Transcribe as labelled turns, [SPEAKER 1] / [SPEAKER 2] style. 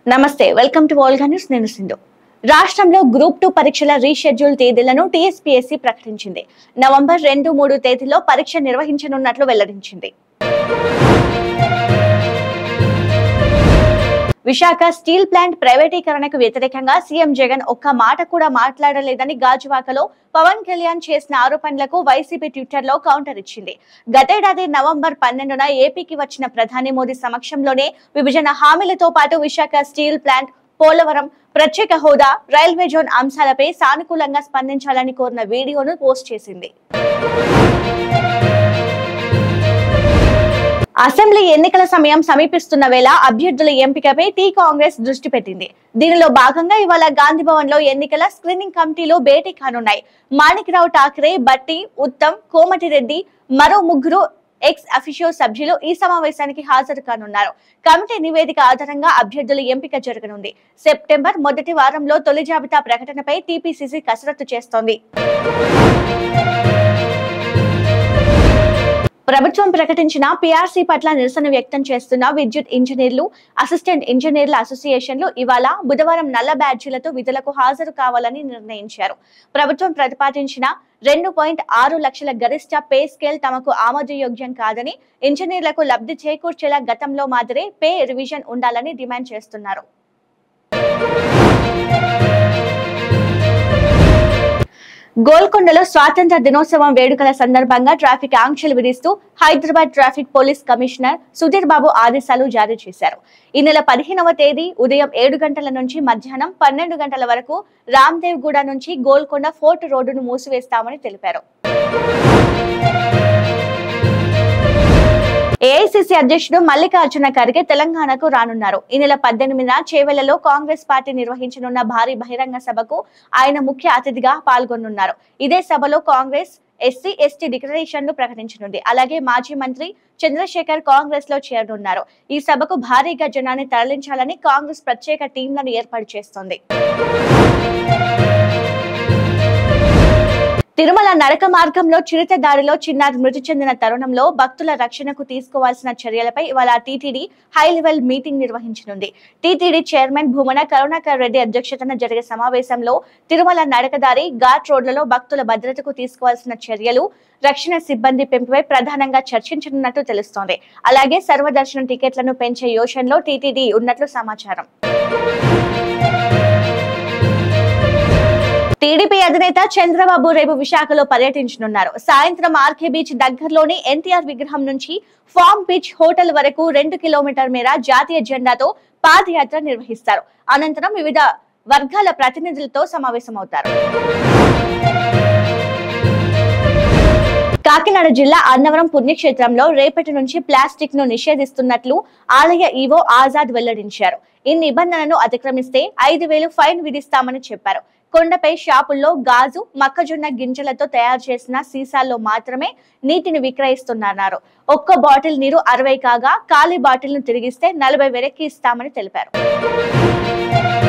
[SPEAKER 1] నమస్తే welcome to world news నేను సింధు రాష్ట్రంలో గ్రూప్ టూ పరీక్షల రీషెడ్యూల్ తేదీలను టీఎస్పీఎస్సీ ప్రకటించింది నవంబర్ రెండు మూడు తేదీలో పరీక్ష నిర్వహించనున్నట్లు వెల్లడించింది విశాఖ స్టీల్ ప్లాంట్ ప్రైవేటీకరణకు వ్యతిరేకంగా సీఎం జగన్ ఒక్క మాట కూడా మాట్లాడలేదని గాజువాకలో పవన్ కళ్యాణ్ చేసిన ఆరోపణలకు వైసీపీ ట్విట్టర్ లో కౌంటర్ ఇచ్చింది గతేడాది నవంబర్ పన్నెండున ఏపీకి వచ్చిన ప్రధాని మోదీ సమక్షంలోనే విభజన హామీలతో పాటు విశాఖ స్టీల్ ప్లాంట్ పోలవరం ప్రత్యేక హోదా రైల్వే జోన్ అంశాలపై సానుకూలంగా స్పందించాలని కోరిన వీడియోను పోస్ట్ చేసింది అసెంబ్లీ ఎన్నికల సమయం సమీపిస్తున్న వేళ అభ్యర్థుల ఎంపికపై టీ కాంగ్రెస్ దృష్టి పెట్టింది దీనిలో భాగంగా ఇవాళ గాంధీ భవన్ లో ఎన్నికల స్క్రీనింగ్ కమిటీలు భేటీ కానున్నాయి మాణిక్రావు ఠాక్రే బట్టి ఉత్తమ్ కోమటిరెడ్డి మరో ముగ్గురు ఎక్స్ అఫిషియో సభ్యులు ఈ సమావేశానికి హాజరు కానున్నారు కమిటీ నివేదిక ఆధారంగా అభ్యర్థుల ఎంపిక జరగనుంది సెప్టెంబర్ మొదటి వారంలో తొలి జాబితా ప్రకటనపై టీపీసీసీ కసరత్తు చేస్తోంది ప్రభుత్వం ప్రకటించిన పీఆర్సీ పట్ల నిరసన వ్యక్తం చేస్తున్న విద్యుత్ ఇంజనీర్లు అసిస్టెంట్ ఇంజనీర్ల అసోసియేషన్లు ఇవాళ బుధవారం నల్ల బ్యాడ్జీలతో విధులకు హాజరు కావాలని నిర్ణయించారు ప్రభుత్వం ప్రతిపాదించిన రెండు పాయింట్ ఆరు లక్షల గరిష్ట పే స్కేల్ తమకు ఆమోదయోగ్యం కాదని ఇంజనీర్లకు లబ్ధి చేకూర్చేలా గతంలో మాదిరే పే రివిజన్ ఉండాలని డిమాండ్ చేస్తున్నారు గోల్కొండలో స్వాతంత్ర దినోత్సవం వేడుకల సందర్భంగా ట్రాఫిక్ ఆంక్షలు విధిస్తూ Hyderabad traffic police commissioner Sudheer Babu ఆదేశాలు జారీ చేశారు ఈ నెల పదిహేనవ తేదీ ఉదయం ఏడు గంటల నుంచి మధ్యాహ్నం పన్నెండు గంటల వరకు రామ్దేవ్ గూడ నుంచి గోల్కొండ ఫోర్ట్ రోడ్డును మూసివేస్తామని తెలిపారు ఏఐసిసి అధ్యక్షుడు మల్లికార్జున ఖర్గే తెలంగాణకు రానున్నారు ఈ నెల పద్దెనిమిదిన చేవెళ్లలో కాంగ్రెస్ పార్టీ నిర్వహించనున్న భారీ బహిరంగ సభకు ఆయన ముఖ్య అతిథిగా పాల్గొనున్నారు ఇదే సభలో కాంగ్రెస్ ఎస్సీ ఎస్టీ డిక్లరేషన్ ను ప్రకటించనుంది అలాగే మాజీ మంత్రి చంద్రశేఖర్ కాంగ్రెస్ లో చేరనున్నారు ఈ సభకు భారీగా జనాన్ని తరలించాలని కాంగ్రెస్ ప్రత్యేక టీంలను ఏర్పాటు చేస్తోంది తిరుమల నడక మార్గంలో చిరుత దాడిలో చిన్నారి మృతి చెందిన తరుణంలో భక్తుల రక్షణకు తీసుకోవాల్సిన చర్యలపై ఇవాళ టీటీడీ హై లెవెల్ మీటింగ్ నిర్వహించనుంది టీటీడీ చైర్మన్ భూమన కరుణాకర్ రెడ్డి అధ్యక్షతన జరిగే సమావేశంలో తిరుమల నడకదారి ఘాట్ రోడ్లలో భక్తుల భద్రతకు తీసుకోవాల్సిన చర్యలు రక్షణ సిబ్బంది పెంపుపై ప్రధానంగా చర్చించనున్నట్టు తెలుస్తోంది అలాగే సర్వదర్శన టికెట్లను పెంచే యోచనలో టీటీడీ ఉన్నట్లు సమాచారం టీడీపీ అధినేత చంద్రబాబు రేపు విశాఖలో పర్యటించనున్నారు సాయంత్రం ఆర్కే బీచ్ దగ్గరలోని ఎన్టీఆర్ విగ్రహం నుంచి ఫామ్ బీచ్ హోటల్ వరకు రెండు కిలోమీటర్ మేర జాతీయ జెండాతో పాదయాత్ర నిర్వహిస్తారు అనంతరం వివిధ వర్గాల ప్రతినిధులతో సమావేశమవుతారు కాకినాడ జిల్లా అన్నవరం పుణ్యక్షేత్రంలో రేపటి నుంచి ప్లాస్టిక్ ను నిషేధిస్తున్నట్లు ఆలయ ఈవో ఆజాద్ వెల్లడించారు ఈ నిబంధనను అతిక్రమిస్తే ఐదు వేలు ఫైన్ విధిస్తామని చెప్పారు కొండపై షాపుల్లో గాజు మొక్కజొన్న గింజలతో తయారు చేసిన సీసాల్లో మాత్రమే నీటిని విక్రయిస్తున్నారు ఒక్క బాటిల్ నీరు అరవై కాగా ఖాళీ బాటిల్ ను తిరిగిస్తే నలభై వెనక్కి ఇస్తామని తెలిపారు